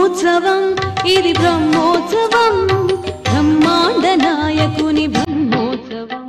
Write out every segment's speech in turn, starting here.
బ్రహ్మోత్సవం ఇది బ్రహ్మోత్సవం బ్రహ్మాండ నాయకుని బ్రహ్మోత్సవం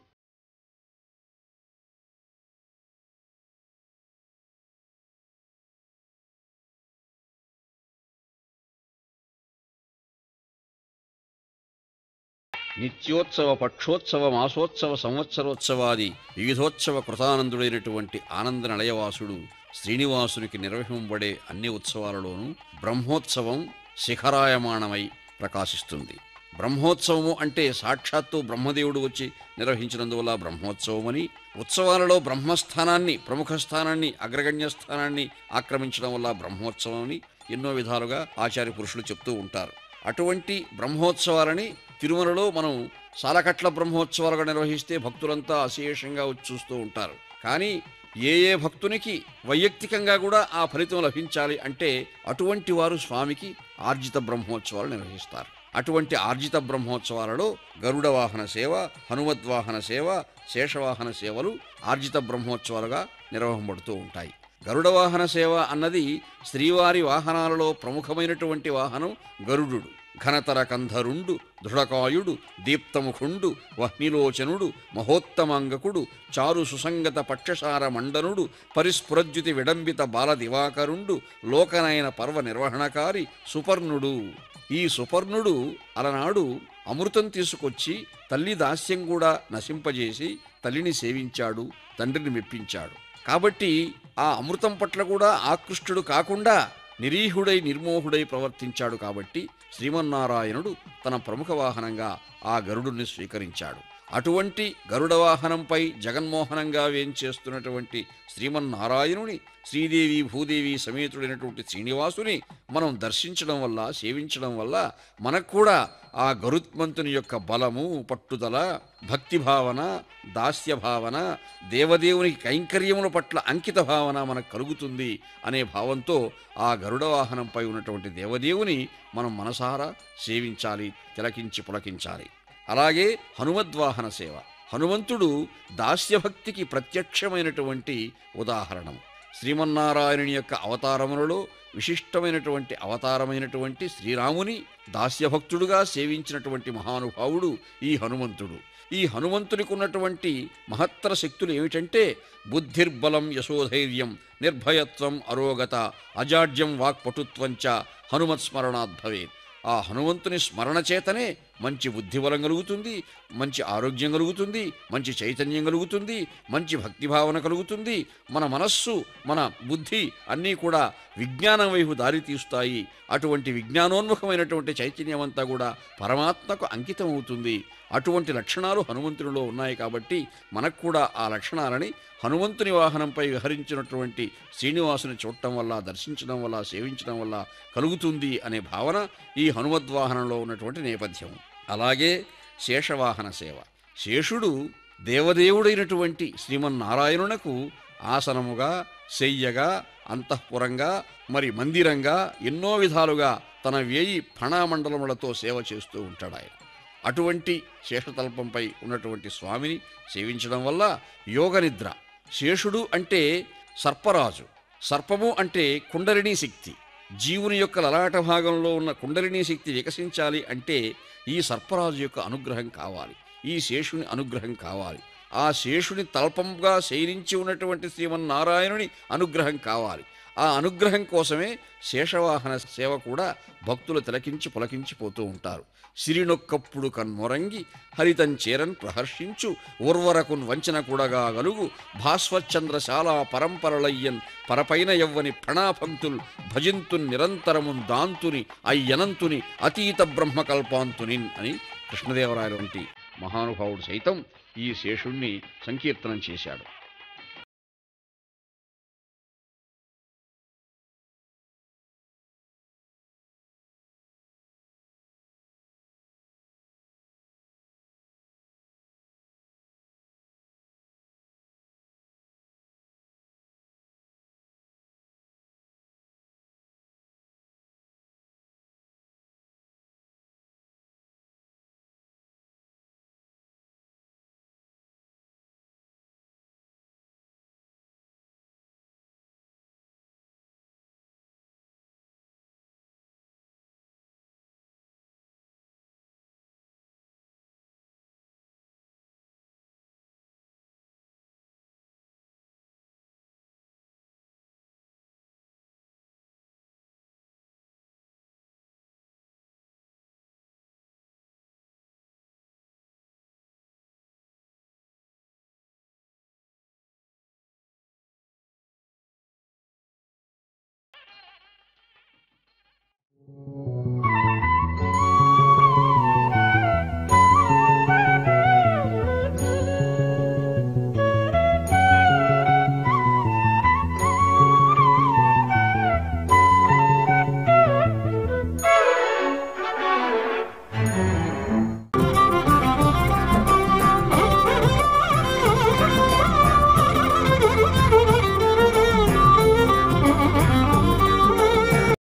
నిత్యోత్సవ పక్షోత్సవ మాసోత్సవ సంవత్సరోత్సవాది వివిధోత్సవ కృతానందుడైనటువంటి ఆనంద నలయవాసుడు శ్రీనివాసునికి నిర్వహింపబడే అన్ని ఉత్సవాలలోనూ బ్రహ్మోత్సవం శిఖరాయమాణమై ప్రకాశిస్తుంది బ్రహ్మోత్సవము అంటే సాక్షాత్తు బ్రహ్మదేవుడు వచ్చి నిర్వహించినందువల్ల బ్రహ్మోత్సవమని ఉత్సవాలలో బ్రహ్మస్థానాన్ని ప్రముఖ స్థానాన్ని అగ్రగణ్య స్థానాన్ని ఆక్రమించడం వల్ల బ్రహ్మోత్సవమని ఎన్నో విధాలుగా ఆచార్య పురుషులు చెప్తూ ఉంటారు అటువంటి బ్రహ్మోత్సవాలని తిరుమలలో మనం సాలకట్ల బ్రహ్మోత్సవాలుగా నిర్వహిస్తే భక్తులంతా అశేషంగా వచ్చి చూస్తూ ఉంటారు కానీ ఏ ఏ భక్తునికి వైయక్తికంగా కూడా ఆ ఫలితం లభించాలి అంటే అటువంటి వారు స్వామికి ఆర్జిత బ్రహ్మోత్సవాలు నిర్వహిస్తారు అటువంటి ఆర్జిత బ్రహ్మోత్సవాలలో గరుడ వాహన సేవ హనుమద్వాహన సేవ శేషవాహన సేవలు ఆర్జిత బ్రహ్మోత్సవాలుగా నిర్వహింపబడుతూ ఉంటాయి గరుడ వాహన సేవ అన్నది శ్రీవారి వాహనాలలో ప్రముఖమైనటువంటి వాహనం గరుడు ఘనతర కంధరుండు దృఢకాయుడు దీప్తముఖుండు వహ్నిలోచనుడు మహోత్తమాంగకుడు చారు సుసంగత పక్షసార మండనుడు పరిస్ఫురజ్యుతి విడంబిత బాల దివాకరుండు లోకనయన పర్వ నిర్వహణకారి సుపర్ణుడు ఈ సుపర్ణుడు అలనాడు అమృతం తీసుకొచ్చి తల్లి దాస్యం కూడా నశింపజేసి తల్లిని సేవించాడు తండ్రిని మెప్పించాడు కాబట్టి ఆ అమృతం పట్ల కూడా ఆకృష్టుడు కాకుండా నిరీహుడై నిర్మోహుడై ప్రవర్తించాడు కాబట్టి శ్రీమన్నారాయణుడు తన ప్రముఖ వాహనంగా ఆ గరుడుని స్వీకరించాడు అటువంటి గరుడ వాహనంపై జగన్మోహనంగా వేంచేస్తున్నటువంటి శ్రీమన్నారాయణుని శ్రీదేవి భూదేవి సమేతుడైనటువంటి శ్రీనివాసుని మనం దర్శించడం వల్ల సేవించడం వల్ల మనకు కూడా ఆ గరుత్మంతుని యొక్క బలము పట్టుదల భక్తి భావన దాస్య భావన దేవదేవునికి కైంకర్యముల పట్ల అంకిత భావన మనకు కలుగుతుంది అనే భావంతో ఆ గరుడ వాహనంపై ఉన్నటువంటి దేవదేవుని మనం మనసారా సేవించాలి తిలకించి పులకించాలి అలాగే హనుమద్వాహన సేవ హనుమంతుడు దాస్యభక్తికి ప్రత్యక్షమైనటువంటి ఉదాహరణం శ్రీమన్నారాయణుని యొక్క అవతారములలో విశిష్టమైనటువంటి అవతారమైనటువంటి శ్రీరాముని దాస్యభక్తుడుగా సేవించినటువంటి మహానుభావుడు ఈ హనుమంతుడు ఈ హనుమంతునికి ఉన్నటువంటి మహత్తర శక్తులు ఏమిటంటే బుద్ధిర్బలం యశోధైర్యం నిర్భయత్వం అరోగత అజాడ్యం వాక్పటుత్వంచ హనుమత్స్మరణాత్ భవేత్ ఆ హనుమంతుని స్మరణ చేతనే మంచి బుద్ధిబలం కలుగుతుంది మంచి ఆరోగ్యం కలుగుతుంది మంచి చైతన్యం కలుగుతుంది మంచి భక్తి భావన కలుగుతుంది మన మనస్సు మన బుద్ధి అన్నీ కూడా విజ్ఞానం వైపు దారి తీస్తాయి అటువంటి విజ్ఞానోన్ముఖమైనటువంటి చైతన్యం అంతా కూడా పరమాత్మకు అంకితం అవుతుంది అటువంటి లక్షణాలు హనుమంతునిలో ఉన్నాయి కాబట్టి మనకు కూడా ఆ లక్షణాలని హనుమంతుని వాహనంపై విహరించినటువంటి శ్రీనివాసుని చూడటం వల్ల దర్శించడం వల్ల సేవించడం వల్ల కలుగుతుంది అనే భావన ఈ హనుమద్వాహనంలో ఉన్నటువంటి నేపథ్యం అలాగే శేషవాహన సేవ శేషుడు దేవదేవుడైనటువంటి శ్రీమన్నారాయణునకు ఆసనముగా శయ్యగా అంతఃపురంగా మరి మందిరంగా ఎన్నో విధాలుగా తన వేయి ఫణామండలములతో సేవ చేస్తూ ఉంటాడు ఆయన అటువంటి శేషతల్పంపై ఉన్నటువంటి స్వామిని సేవించడం వల్ల యోగనిద్ర శేషుడు అంటే సర్పరాజు సర్పము అంటే కుండలినీ శక్తి జీవుని యొక్క లలాట భాగంలో ఉన్న కుండలినీ శక్తి వికసించాలి అంటే ఈ సర్పరాజు యొక్క అనుగ్రహం కావాలి ఈ శేషుని అనుగ్రహం కావాలి ఆ శేషుని తల్పంగా శయనించి ఉన్నటువంటి శ్రీమన్నారాయణుని అనుగ్రహం కావాలి ఆ అనుగ్రహం కోసమే శేషవాహన సేవ కూడా భక్తులు తిలకించి పులకించిపోతూ ఉంటారు సిరినొక్కప్పుడు కన్మొరంగి హరితం చేరన్ ప్రహర్షించు ఉర్వరకున్ వంచన కూడగా గలుగు భాస్వచంద్రశాల పరంపరలయ్యన్ పరపైన యవ్వని ప్రణాపంక్తుల్ భజింతున్ నిరంతరమున్ దాంతుని అయ్యనంతుని అతీత బ్రహ్మకల్పాంతునిన్ అని కృష్ణదేవరాయల వంటి మహానుభావుడు సైతం ఈ శేషుణ్ణి సంకీర్తనం చేశాడు